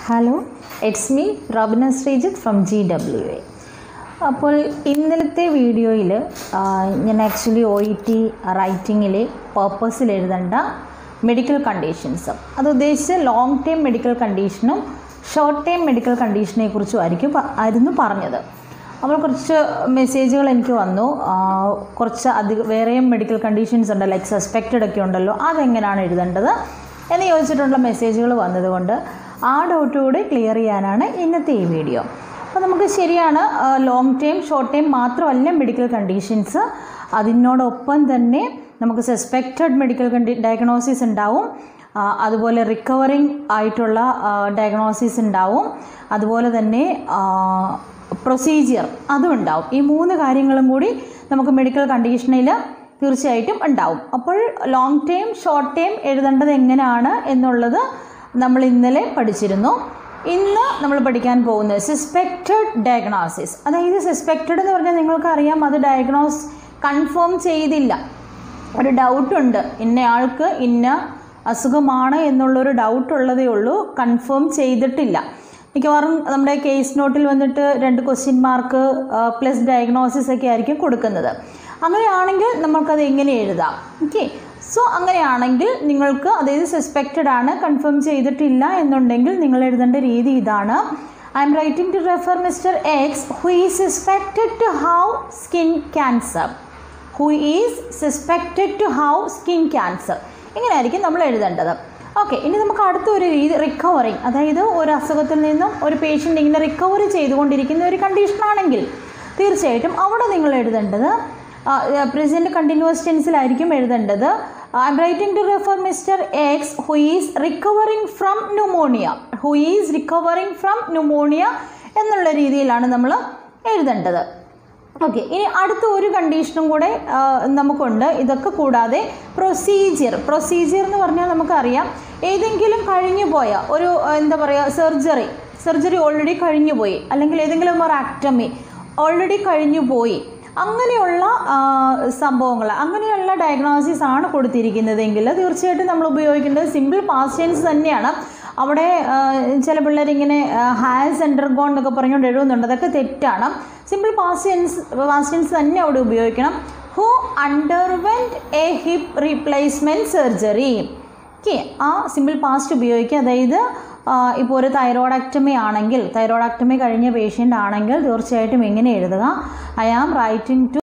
hello it's me Rabina Sreejith from G W A അപ്പോൾ ഇന്നലത്തെ വീഡിയോയിൽ ഞാൻ ആക്ച്വലി ഒ ഇ ടി റൈറ്റിങ്ങിലെ പേർപ്പസിൽ എഴുതേണ്ട മെഡിക്കൽ കണ്ടീഷൻസ് അത് ഉദ്ദേശിച്ച് ലോങ് ടേം മെഡിക്കൽ കണ്ടീഷനും ഷോർട്ട് ടേം മെഡിക്കൽ കണ്ടീഷനെ കുറിച്ചും ആയിരിക്കും പ- ആയിരുന്നു പറഞ്ഞത് അപ്പോൾ കുറച്ച് മെസ്സേജുകൾ എനിക്ക് വന്നു ആ, കുറച്ച് അധികം വേറെയും മെഡിക്കൽ കണ്ടീഷൻസ് ഉണ്ട് ലൈക്ക് സസ്പെക്റ്റഡ് ഒക്കെ ഉണ്ടല്ലോ അതെങ്ങനെയാണ് എഴുതേണ്ടത് എന്ന് ചോദിച്ചിട്ടുള്ള മെസ്സേജുകൾ വന്നതുകൊണ്ട് ആ ഡൗട്ട് കൂടി ക്ലിയർ ചെയ്യാനാണ് ഇന്നത്തെ ഈ വീഡിയോ അപ്പോൾ നമുക്ക് ശരിയാണ് ലോങ് ടൈം ഷോർട്ട് ടൈം മാത്രമല്ല മെഡിക്കൽ കണ്ടീഷൻസ് അതിനോടൊപ്പം തന്നെ നമുക്ക് സസ്പെക്റ്റഡ് മെഡിക്കൽ കണ്ടി ഡയഗ്നോസിസ് ഉണ്ടാവും ആ, അതുപോലെ റിക്കവറിങ് ആയിട്ടുള്ള ഡയഗ്നോസിസ് ഉണ്ടാവും അതുപോലെ തന്നെ പ്രൊസീജിയർ അതും ഉണ്ടാവും ഈ മൂന്ന് കാര്യങ്ങളും കൂടി നമുക്ക് മെഡിക്കൽ കണ്ടീഷനിൽ തീർച്ചയായിട്ടും ഉണ്ടാവും അപ്പോൾ ലോങ് ടൈം ഷോർട്ട് ടൈം എഴുതേണ്ടത് എങ്ങനെയാണ് എന്നുള്ളത് നമ്മൾ ഇന്നലെ പഠിച്ചിരുന്നു ഇന്ന് നമ്മൾ പഠിക്കാൻ പോകുന്നത് സസ്പെക്റ്റഡ് ഡയഗ്നോസിസ് അതായത് സസ്പെക്റ്റഡ് എന്ന് പറഞ്ഞാൽ നിങ്ങൾക്കറിയാം അത് ഡയഗ്നോസ് കൺഫേം ചെയ്തില്ല ഒരു ഡൗട്ടുണ്ട് ഇന്നയാൾക്ക് ഇന്ന അസുഖമാണ് എന്നുള്ളൊരു ഡൗട്ട് ഉള്ളതേ ഉള്ളൂ കൺഫേം ചെയ്തിട്ടില്ല മിക്കവാറും നമ്മുടെ കേസ് നോട്ടിൽ വന്നിട്ട് രണ്ട് ക്വസ്റ്റ്യൻ മാർക്ക് പ്ലസ് ഡയഗ്നോസിസ് ഒക്കെ ആയിരിക്കും കൊടുക്കുന്നത് അങ്ങനെയാണെങ്കിൽ നമുക്കത് എങ്ങനെ എഴുതാം ഓക്കെ സോ അങ്ങനെയാണെങ്കിൽ നിങ്ങൾക്ക് അതായത് സസ്പെക്റ്റഡ് ആണ് കൺഫേം ചെയ്തിട്ടില്ല എന്നുണ്ടെങ്കിൽ നിങ്ങൾ എഴുതേണ്ട രീതി ഇതാണ് I'm writing to refer mister X who is suspected to have skin cancer who is suspected to have skin cancer ഇങ്ങനെയായിരിക്കും നമ്മൾ എഴുതേണ്ടത് ഓക്കെ ഇനി നമുക്ക് അടുത്ത ഒരു രീതി റിക്കവറിങ് അതായത് ഒരു അസുഖത്തിൽ നിന്നും ഒരു പേഷ്യൻ്റ് ഇങ്ങനെ റിക്കവറി ചെയ്തുകൊണ്ടിരിക്കുന്ന ഒരു കണ്ടീഷനാണെങ്കിൽ തീർച്ചയായിട്ടും അവിടെ നിങ്ങൾ എഴുതേണ്ടത് പ്രസൻറ്റ് കണ്ടിന്യൂസ് ടെൻസിലായിരിക്കും എഴുതേണ്ടത് I'm writing to refer mister X who is recovering from pneumonia who is recovering from pneumonia എന്നുള്ള രീതിയിലാണ് നമ്മൾ എഴുതേണ്ടത് ഓക്കെ ഇനി അടുത്ത ഒരു കണ്ടീഷനും കൂടെ ആ, നമുക്കുണ്ട് ഇതൊക്കെ കൂടാതെ പ്രൊസീജിയർ പ്രൊസീജിയർ എന്ന് പറഞ്ഞാൽ നമുക്കറിയാം ഏതെങ്കിലും കഴിഞ്ഞു പോയ ഒരു ആ, എന്താ പറയുക സർജറി സർജറി ഓൾറെഡി കഴിഞ്ഞു പോയി അല്ലെങ്കിൽ ഏതെങ്കിലും ഒരു ആക്ടമി ഓൾറെഡി കഴിഞ്ഞു പോയി അങ്ങനെയുള്ള ആ, സംഭവങ്ങൾ അങ്ങനെയുള്ള ഡയഗ്നോസിസ് ആണ് കൊടുത്തിരിക്കുന്നതെങ്കിൽ തീർച്ചയായിട്ടും നമ്മൾ ഉപയോഗിക്കേണ്ടത് സിമ്പിൾ പാസ്റ്റൻസ് തന്നെയാണ് അവിടെ ആ, ചില പിള്ളേരിങ്ങനെ ഹാസ് അണ്ടർഗോൺ എന്നൊക്കെ പറഞ്ഞുകൊണ്ട് എഴുതുന്നുണ്ട് അതൊക്കെ തെറ്റാണ് സിമ്പിൾ പാസ്റ്റൻസ് പാസ്റ്റൻസ് തന്നെ അവിടെ ഉപയോഗിക്കണം who underwent a hip replacement surgery okay ആ സിമ്പിൾ പാസ്റ്റ് ഉപയോഗിക്കുക അതായത് ഇപ്പോൾ ഒരു തൈറോയിഡക്ടമി ആണെങ്കിൽ തൈറോയിഡക്ടമി കഴിഞ്ഞ പേഷ്യൻ്റ് ആണെങ്കിൽ തീർച്ചയായിട്ടും എങ്ങനെ എഴുതുക ഐ ആം റൈറ്റിംഗ് ടു